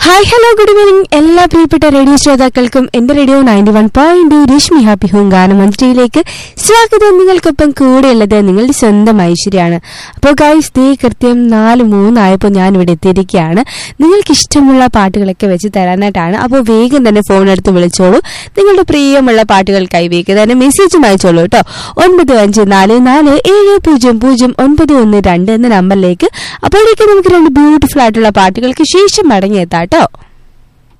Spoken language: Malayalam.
ഹായ് ഹലോ ഗുഡ് ഈവനിങ് എല്ലാ പ്രിയപ്പെട്ട റേഡിയോ ശ്രോതാക്കൾക്കും എന്റെ radio ninety one point Rashmi happy home ഗാനമന്ത്രിയിലേക്ക് സ്വാഗതം നിങ്ങൾക്കൊപ്പം കൂടെയുള്ളത് നിങ്ങളുടെ സ്വന്തം ഐശ്വര്യാണ് അപ്പോൾ ഗൈസ് ദേ കൃത്യം നാല് മൂന്നായപ്പോൾ ഞാൻ ഇവിടെ എത്തിയിരിക്കുകയാണ് നിങ്ങൾക്ക് ഇഷ്ടമുള്ള പാട്ടുകളൊക്കെ വെച്ച് തരാനായിട്ടാണ് അപ്പോൾ വേഗം തന്നെ ഫോൺ എടുത്ത് വിളിച്ചോളൂ നിങ്ങളുടെ പ്രിയമുള്ള പാട്ടുകൾ കൈവേക്ക് തന്നെ മെസ്സേജും അയച്ചോളൂ കേട്ടോ ഒൻപത് അഞ്ച് നാല് നാല് ഏഴ് പൂജ്യം പൂജ്യം ഒൻപത് ഒന്ന് രണ്ട് എന്ന നമ്പറിലേക്ക് അപ്പോഴേക്ക് നമുക്ക് രണ്ട് ബ്യൂട്ടിഫുൾ ആയിട്ടുള്ള പാട്ടുകൾക്ക് ശേഷം മടങ്ങിയെത്താം കേട്ടോ